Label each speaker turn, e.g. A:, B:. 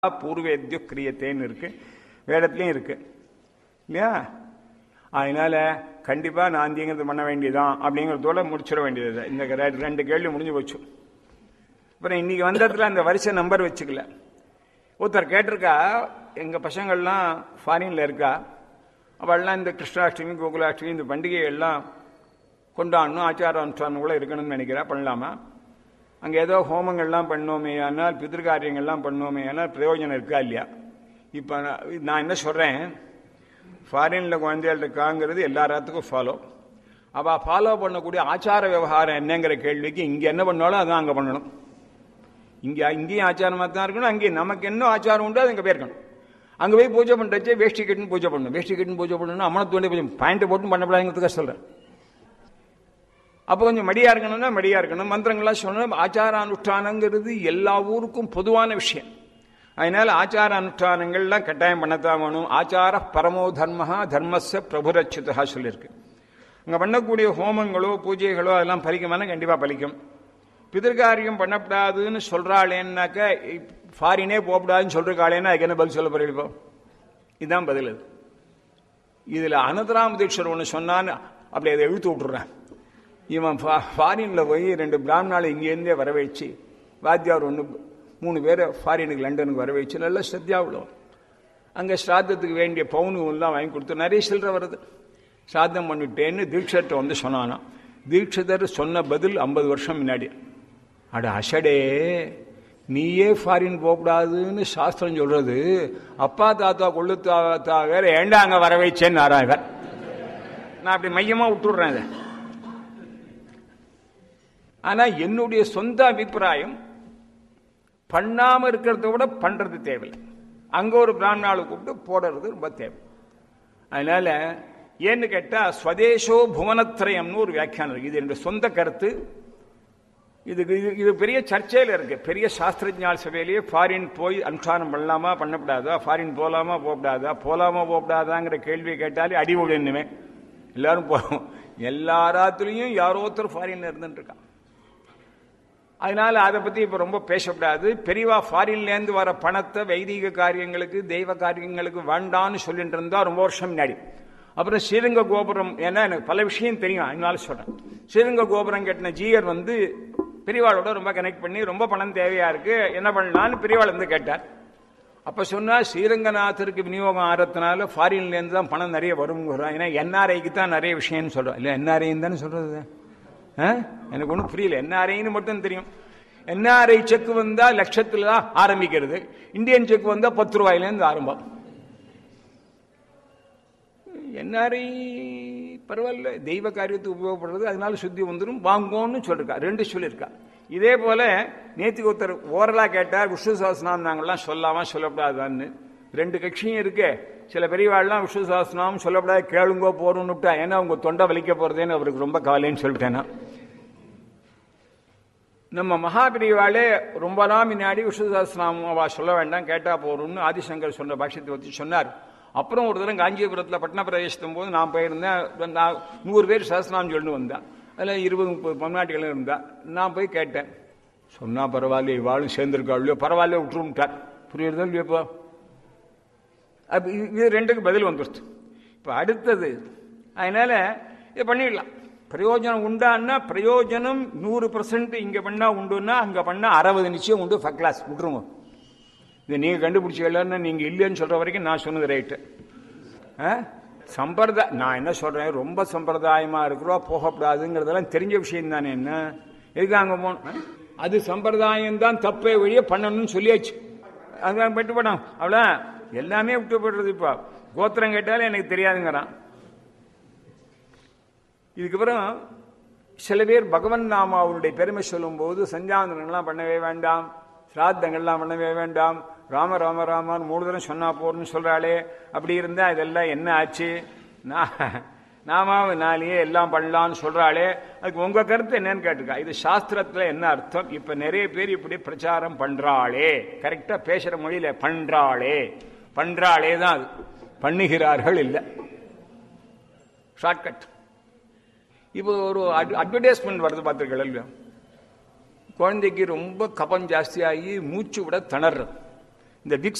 A: பூர்வேத்யு கிரியத்தேன்னு இருக்கு வேதத்துலையும் இருக்கு இல்லையா அதனால கண்டிப்பா நாந்திங்கிறது பண்ண வேண்டியதான் அப்படிங்கிறதோட முடிச்சிட வேண்டியது இந்த ரெ- ரெண்டு கேள்வி முடிஞ்சு போச்சு அப்புறம் இன்னைக்கு வந்ததுல அந்த வருஷ நம்பர் வச்சுக்கல ஒருத்தர் கேட்டிருக்கா எங்க பசங்கள்லாம் ஃபாரின்ல இருக்கா அவள்லாம் இந்த கிருஷ்ணாஷ்டமி கோகுலாஷ்டமி இந்த பண்டிகைகள்லாம் கொண்டாடணும் ஆச்சார அனுஷ்டானம் கூட இருக்கணும்னு நினைக்கிறா பண்ணலாமா அங்கே ஏதோ ஹோமங்கள்லாம் பண்ணோமே ஆனால் பிதிருக்காரியங்கள்லாம் பண்ணோமே ஆனால் பிரயோஜனம் இருக்கா இல்லையா இப்போ நான் என்ன சொல்கிறேன் ஃபாரினில் குழந்தைகள் இருக்காங்கிறது எல்லாத்துக்கும் ஃபாலோ அவள் ஃபாலோ பண்ணக்கூடிய ஆச்சார விவகாரம் என்னங்கிற கேள்விக்கு இங்கே என்ன பண்ணாலும் அதான் அங்கே பண்ணணும் இங்கே இங்கேயும் ஆச்சாரமாக தான் இருக்கணும் அங்கேயும் நமக்கு என்ன ஆச்சாரம் உண்டோ அது அங்கே போயிருக்கணும் அங்கே போய் பூஜை பண்ணுறச்சே வேஷ்டி கட்டுன்னு பூஜை பண்ணணும் வேஷ்டி கட்டுன்னு பூஜை பண்ணணும் அம்மனத்து வேண்டிய பூஜை பாயிண்ட் போட்டு பண்ணப்படாதுங்கிறதுக்காக சொல்கிறேன் அப்போ கொஞ்சம் மடியா இருக்கணும்னா மடியா இருக்கணும் மந்திரங்கள்லாம் சொல்லணும் ஆச்சார அனுஷ்டானங்கிறது எல்லா ஊருக்கும் பொதுவான விஷயம் அதனால ஆச்சார அனுஷ்டானங்கள்லாம் கட்டாயம் பண்ணத்தான் வேணும் ஆச்சார பரமோ தர்மஹா தர்மஸ்ய பிரபுரச்சுதா சொல்லியிருக்கு அங்கே பண்ணக்கூடிய ஹோமங்களோ பூஜைகளோ அதெல்லாம் பலிக்குமானா கண்டிப்பாக பலிக்கும் பிதர்காரியம் பண்ணக்கூடாதுன்னு சொல்கிறாளேன்னாக்க ஃபாரினே போகக்கூடாதுன்னு சொல்லிருக்காளேன்னா அதுக்கு என்ன பதில் சொல்ல போறீங்க இப்போ இதுதான் பதில் அது இதில் அனந்தராம தீட்சர் ஒன்று சொன்னான்னு அப்படி அதை இழுத்து விட்டுறேன் இவன் ஃபாரினில் போய் ரெண்டு பிராமணாலை இங்கேருந்தே வரவழைச்சு வாத்தியார் ஒன்று மூணு பேரை ஃபாரினுக்கு லண்டனுக்கு வரவழைச்சு நல்ல ஸ்ரத்தியாவிலும் அங்கே ஸ்ராத்தத்துக்கு வேண்டிய பவுனுலாம் வாங்கி கொடுத்து நிறைய சில்லறை வருது ஸ்ராத்தம் பண்ணிட்டேன்னு தீட்சர்கிட்ட வந்து சொன்னானா தீட்சிதர் சொன்ன பதில் ஐம்பது வருஷம் முன்னாடி அட அஷடே நீயே ஃபாரின் போகக்கூடாதுன்னு சாஸ்திரம் சொல்றது அப்பா தாத்தா கொள்ளு தாத்தா வேற ஏண்டா அங்க வர வச்சேன்னு ஆறாங்க நான் அப்படி மையமா விட்டுடுறேன் அதை ஆனா என்னுடைய சொந்த அபிப்பிராயம் பண்ணாம இருக்கிறத விட பண்றது தேவையில்லை அங்க ஒரு பிராமணாவை கூப்பிட்டு போடுறது ரொம்ப தேவை அதனால ஏன்னு கேட்டா ஸ்வதேசோ புவனத்திரயம்னு ஒரு வியாக்கியானம் இருக்கு இது என்னுடைய சொந்த கருத்து இதுக்கு இது இது பெரிய சர்ச்சையில் இருக்கு பெரிய சாஸ்திரஜால் சபையிலேயே ஃபாரின் போய் அனுஷ்டானம் பண்ணலாமா பண்ணக்கூடாதா ஃபாரின் போலாமா போகக்கூடாதா போலாமா போகக்கூடாதாங்கிற கேள்வியை கேட்டாலே அடி விடுன்னுமே எல்லாரும் போவோம் எல்லாராத்துலேயும் யாரோ ஒருத்தர் ஃபாரின்ல இருந்துட்டு இருக்கான் அதனால அதை பத்தி இப்ப ரொம்ப பேசக்கூடாது பெரியவா ஃபாரின்லேருந்து வர பணத்தை வைதிக காரியங்களுக்கு தெய்வ காரியங்களுக்கு வேண்டான்னு சொல்லிட்டு இருந்தா ரொம்ப வருஷம் முன்னாடி அப்புறம் ஸ்ரீரங்க கோபுரம் ஏன்னா எனக்கு பல விஷயம் தெரியும் அதனால சொல்றேன் ஸ்ரீரங்க கோபுரம் கட்டின ஜீயர் வந்து பெரியவாளோட ரொம்ப கனெக்ட் பண்ணி ரொம்ப பணம் தேவையா இருக்கு என்ன பண்ணலான்னு பெரியவாள் வந்து கேட்டார் அப்ப சொன்னா ஸ்ரீரங்கநாதருக்கு விநியோகம் ஆறதுனால ஃபாரின்ல இருந்து தான் பணம் நிறைய வருங்கிறோம் ஏன்னா என்ஆர்ஐக்கு தான் நிறைய விஷயம்னு சொல்றோம் இல்ல என்ஆர்ஐன்னு தானே சொல்றது ஆ? எனக்கு ஒன்றும் புரியல என்ஆர்ஐன்னு மட்டும் தெரியும் என்ஆர்ஐ செக் வந்தா லட்சத்துல தான் ஆரம்பிக்கிறது இந்தியன் செக் வந்தா பத்து ரூபாயிலேருந்து ஆரம்பம் என்ஆர்ஐ பரவாயில்ல தெய்வ காரியத்துக்கு உபயோகப்படுறது அதனால சுத்தி வந்துடும் வாங்கோன்னு சொல்லிருக்கா ரெண்டு சொல்லியிருக்கா இதே போல நேத்துக்கு ஒருத்தர் ஓரலா கேட்டார் விஷ்ணு சாஸ்திரம் நாங்கள்லாம் சொல்லாமா சொல்லக்கூடாதான்னு ரெண்டு கட்சியும் இருக்கு சில பெரியவாள்லாம் விஷ்ணு சாஸ்திரம் சொல்லக்கூடாது கேளுங்கோ போறோம்னு விட்டா ஏன்னா உங்க தொண்டை வலிக்க போறதேன்னு அவருக்கு ரொம்ப கவலைன்னு சொல்லிட்டேன்னா நம்ம மகாபிரிவாளே ரொம்ப நாள் முன்னாடி விஷ்ணு சஹஸ்ரநாமம் அவ சொல்ல வேண்டாம் கேட்டா போறோம்னு ஆதிசங்கர் சொன்ன பாஷ்யத்தை வச்சு சொன்னார் அப்புறம் ஒரு தடவை காஞ்சிபுரத்தில் பட்ன பிரவேசத்தும் போது நான் போயிருந்தேன் நான் நூறு பேர் சஹஸ்ரநாமம் சொல்லிட்டு வந்தேன் அதில் இருபது முப்பது பன்னாட்டிகளும் இருந்தா நான் போய் கேட்டேன் சொன்னா பரவாயில்ல இவாளும் சேர்ந்திருக்காள்லையோ பரவாயில்ல விட்டுருட்டார் புரியுறதோ இல்லையோ இப்போ அப்ப இது இது ரெண்டுக்கு பதில் வந்துருச்சு இப்போ அடுத்தது அதனால இதை பண்ணிடலாம் பிரயோஜனம் உண்டான்னா பிரயோஜனம் நூறு பர்சன்ட் இங்க பண்ணா உண்டுன்னா அங்க பண்ணா அறுபது நிச்சயம் உண்டு ஃபர்ஸ்ட் கிளாஸ் விட்டுருங்க இதை நீங்க கண்டுபிடிச்சீங்கன்னு நீங்க இல்லைன்னு சொல்ற வரைக்கும் நான் சொன்னது ரைட்டு சம்பிரதாய நான் என்ன சொல்றேன் ரொம்ப சம்பிரதாயமா இருக்கிறோம் போகக்கூடாதுங்கிறதெல்லாம் தெரிஞ்ச விஷயம் தானே என்ன எதுக்கு அங்க போகணும் அது சம்பிரதாயம் தான் தப்பே வழியே பண்ணணும்னு சொல்லியாச்சு அதான் விட்டு போனோம் அவ்வளோ எல்லாமே விட்டு போடுறது இப்போ கோத்திரம் கேட்டாலும் எனக்கு தெரியாதுங்கிறான் இதுக்கப்புறம் சில பேர் பகவன் நாமாவுடைய பெருமை சொல்லும்போது சஞ்சாந்தனங்கள்லாம் பண்ணவே வேண்டாம் சிராத்தங்கள்லாம் பண்ணவே வேண்டாம் ராம ராம ராமான்னு மூணு தரம் சொன்னா போறன்னு சொல்றாளே அப்படி இருந்தா இதெல்லாம் என்ன ஆச்சு நாமாவினாலேயே எல்லாம் பண்ணலாம்னு சொல்றாளே அதுக்கு உங்க கருத்து என்னன்னு கேட்டுக்கா இது சாஸ்திரத்துல என்ன அர்த்தம் இப்ப நிறைய பேர் இப்படி பிரச்சாரம் பண்றாளே கரெக்டா பேசுற மொழியில பண்றாளே பண்றாளே தான் அது பண்ணுகிறார்கள் இல்லை ஷார்ட்கட் இப்போ ஒரு அட்வர்டைஸ்மெண்ட் வருது பார்த்துருக்கல இல்லையா குழந்தைக்கு ரொம்ப கபம் ஜாஸ்தியாகி மூச்சு விட திணறது இந்த விக்ஸ்